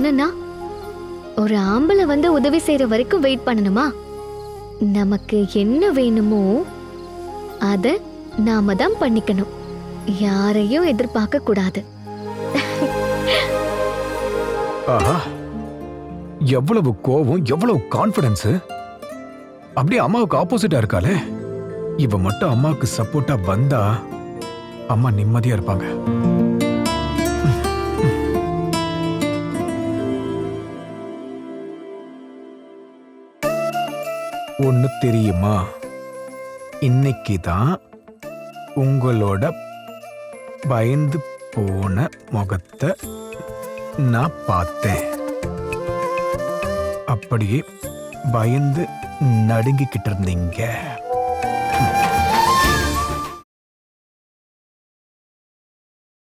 பண்ணனா ஒரு ஆம்பளை வந்து உதவி செய்யற வரைக்கும் வெயிட் பண்ணணுமா நமக்கு என்ன வேணுமோ அத நாம தான் பண்ணிக்கணும் யாரையும் எதிர்பார்க்க கூடாது ஆஹா எவ்வளவு கோவம் எவ்வளவு கான்ஃபிடன்ஸ் அப்படியே அம்மாவுக்கு ஆப்போசிட்டா இருக்காளே இவ மட்டும் அம்மாவுக்கு சப்போர்ட்டா வந்தா அம்மா நிம்மதியா இருப்பாங்க ஒன்னு தெரியுமா இன்னைக்கு தான் உங்களோட பயந்து போன முகத்தை நான் பார்த்தேன் அப்படியே பயந்து நடுங்கிக்கிட்டு இருந்தீங்க